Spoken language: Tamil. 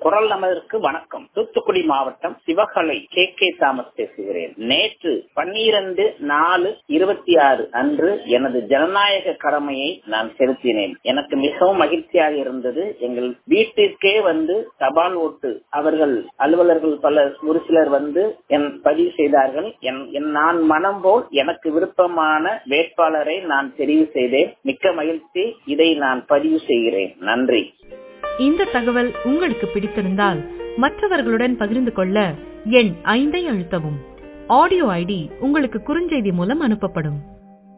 குரல் நமதற்கு வணக்கம் தூத்துக்குடி மாவட்டம் சிவகலை கே கே தாமஸ் பேசுகிறேன் நேற்று பன்னிரண்டு நாலு இருபத்தி ஆறு அன்று எனது ஜனநாயக கடமையை நான் செலுத்தினேன் எனக்கு மிகவும் மகிழ்ச்சியாக இருந்தது எங்கள் வீட்டிற்கே வந்து தபால் ஓட்டு அவர்கள் அலுவலர்கள் பல ஒரு சிலர் வந்து என் பதிவு செய்தார்கள் என் என் நான் மனம் போல் எனக்கு விருப்பமான வேட்பாளரை நான் தெரிவு செய்தேன் மிக்க மகிழ்ச்சி இதை நான் பதிவு செய்கிறேன் நன்றி இந்த தகவல் உங்களுக்கு பிடித்திருந்தால் மற்றவர்களுடன் பகிர்ந்து கொள்ள எண் ஐந்தை அழுத்தவும் ஆடியோ ஐடி உங்களுக்கு குறுஞ்செய்தி மூலம் அனுப்பப்படும்